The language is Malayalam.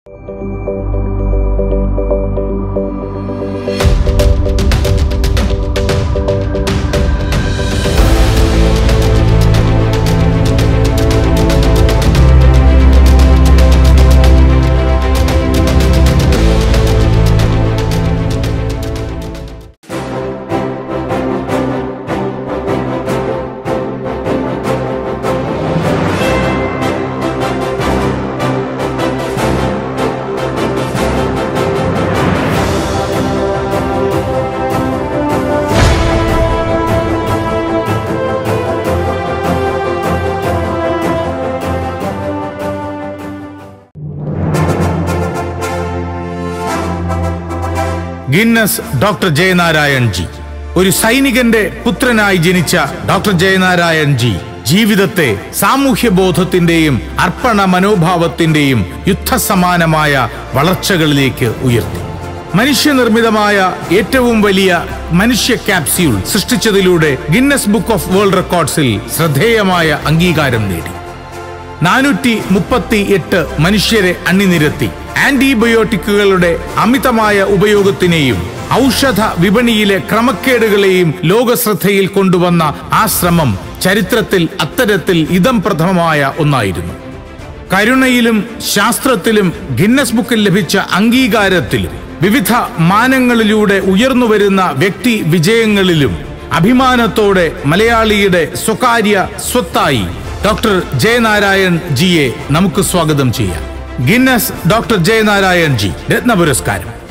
ഗിന്നസ് ഡോക്ടർ ജയനാരായൺ ജി ഒരു സൈനികന്റെ പുത്രനായി ജനിച്ച ഡോക്ടർ ജയനാരായൺ ജി ജീവിതത്തെ സാമൂഹ്യ ബോധത്തിന്റെയും അർപ്പണ മനോഭാവത്തിന്റെയും യുദ്ധസമാനമായ വളർച്ചകളിലേക്ക് ഉയർത്തി മനുഷ്യനിർമ്മിതമായ ഏറ്റവും വലിയ മനുഷ്യ ക്യാപ്സ്യൂൾ സൃഷ്ടിച്ചതിലൂടെ ഗിന്നസ് ബുക്ക് ഓഫ് വേൾഡ് റെക്കോർഡ്സിൽ ശ്രദ്ധേയമായ അംഗീകാരം നേടി നാനൂറ്റി മുപ്പത്തി എട്ട് മനുഷ്യരെ അണിനിരത്തി ആന്റിബയോട്ടിക്കുകളുടെ അമിതമായ ഉപയോഗത്തിനെയും ഔഷധ വിപണിയിലെ ക്രമക്കേടുകളെയും ലോകശ്രദ്ധയിൽ കൊണ്ടുവന്ന ആ ശ്രമം ചരിത്രത്തിൽ അത്തരത്തിൽ ഇതം പ്രഥമമായ ഒന്നായിരുന്നു കരുണയിലും ശാസ്ത്രത്തിലും ഗിന്നസ് ബുക്കിൽ ലഭിച്ച അംഗീകാരത്തിലും വിവിധ മാനങ്ങളിലൂടെ ഉയർന്നുവരുന്ന വ്യക്തി വിജയങ്ങളിലും അഭിമാനത്തോടെ മലയാളിയുടെ സ്വകാര്യ സ്വത്തായി ഡോക്ടർ ജയനാരായൺ ജിയെ നമുക്ക് സ്വാഗതം ചെയ്യാം ഗിന്നസ് ഡോക്ടർ ജയനാരായൺ ജി രത്ന പുരസ്കാരം